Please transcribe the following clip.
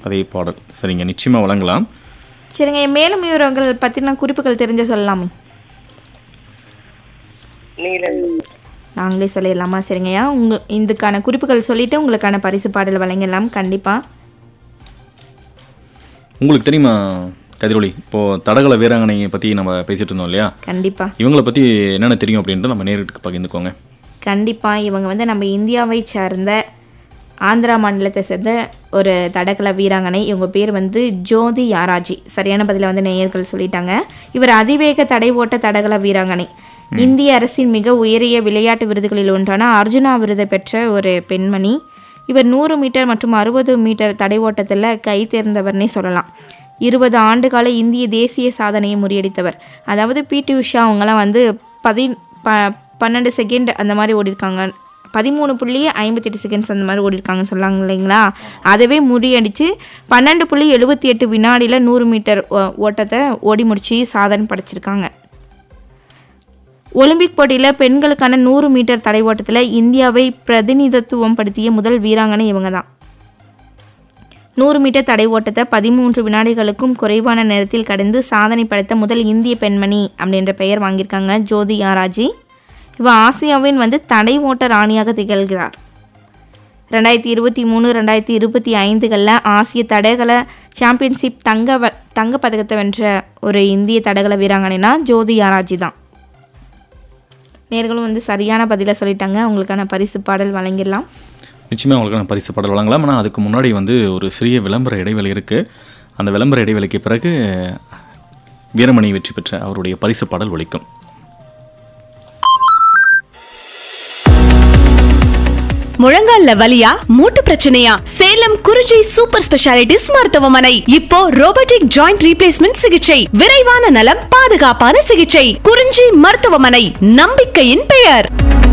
அதே பாடல் சரிங்க நிச்சயமாக வழங்கலாம் சரிங்க மேலும் இவர்கள் பற்றின குறிப்புகள் தெரிஞ்ச சொல்லலாமே நீங்களே நாங்களே சொல்லிடலாமா சரிங்கய்யா உங்க இதுக்கான குறிப்புகள் சொல்லிட்டு உங்களுக்கான பரிசு பாடல் வழங்கலாம் கண்டிப்பாக உங்களுக்கு தெரியுமா கதிரொலி இப்போது தடகள வீராங்கனையை பற்றி நம்ம பேசிகிட்டு இருந்தோம் இல்லையா கண்டிப்பாக இவங்கள பற்றி என்னென்ன தெரியும் அப்படின்ட்டு நம்ம நேருக்கு பகிர்ந்துக்கோங்க கண்டிப்பாக இவங்க வந்து நம்ம இந்தியாவை சார்ந்த ஆந்திரா மாநிலத்தை சேர்ந்த ஒரு தடகள வீராங்கனை இவங்க பேர் வந்து ஜோதி யாராஜி சரியான பதிலை வந்து நேயர்கள் சொல்லிட்டாங்க இவர் அதிவேக தடை ஓட்ட தடகள வீராங்கனை இந்திய அரசின் மிக உயரிய விளையாட்டு விருதுகளில் ஒன்றான அர்ஜுனா விருதை பெற்ற ஒரு பெண்மணி இவர் நூறு மீட்டர் மற்றும் அறுபது மீட்டர் தடை ஓட்டத்தில் கை தேர்ந்தவர்னே சொல்லலாம் இருபது ஆண்டுகால இந்திய தேசிய சாதனையை முறியடித்தவர் அதாவது பிடி உஷா அவங்கெல்லாம் வந்து பதி ப பன்னெண்டு செகண்ட் அந்த மாதிரி ஓடிருக்காங்க பதிமூணு புள்ளி ஐம்பத்தெட்டு செகண்ட்ஸ் அந்த மாதிரி ஓடிருக்காங்கன்னு சொல்லாங்க இல்லைங்களா அதவே முறியடித்து பன்னெண்டு புள்ளி எழுபத்தி எட்டு வினாடியில் நூறு மீட்டர் ஓ- ஓட்டத்தை ஓடி முடிச்சு சாதனை படைச்சிருக்காங்க ஒலிம்பிக் போட்டியில் பெண்களுக்கான நூறு மீட்டர் தடை ஓட்டத்தில் இந்தியாவை பிரதிநிதித்துவம் படுத்திய முதல் வீராங்கனை இவங்க தான் நூறு மீட்டர் தடை ஓட்டத்தை பதிமூன்று வினாடிகளுக்கும் குறைவான நேரத்தில் கடந்து சாதனை படைத்த முதல் இந்திய பெண்மணி அப்படின்ற பெயர் வாங்கியிருக்காங்க ஜோதி யாராஜி இவ ஆசியாவின் வந்து தடை ஓட்ட ராணியாக திகழ்கிறார் ரெண்டாயிரத்தி இருபத்தி மூணு ரெண்டாயிரத்தி இருபத்தி ஐந்துகளில் ஆசிய தடகள சாம்பியன்ஷிப் தங்க வ தங்க பதக்கத்தை வென்ற ஒரு இந்திய தடகள வீராங்கனைனா ஜோதி யாராஜி தான் நேர்களும் வந்து சரியான பதிலை சொல்லிட்டாங்க அவங்களுக்கான பரிசு பாடல் வழங்கிடலாம் நிச்சயமாக உங்களுக்கு நான் பரிசு பாடல் வழங்கலாம் ஆனால் அதுக்கு முன்னாடி வந்து ஒரு சிறிய விளம்பர இடைவெளி இருக்குது அந்த விளம்பர இடைவெளிக்கு பிறகு வீரமணி வெற்றி பெற்ற அவருடைய பரிசு பாடல் ஒலிக்கும் முழங்கால்ல வலியா மூட்டு பிரச்சனையா சேலம் குறிஞ்சி சூப்பர் ஸ்பெஷாலிட்டிஸ் மருத்துவமனை இப்போ ரோபோட்டிக் ஜாயிண்ட் ரீப்ளேஸ்மெண்ட் சிகிச்சை விரைவான நலம் பாதுகாப்பான சிகிச்சை குறிஞ்சி மருத்துவமனை நம்பிக்கையின் பெயர்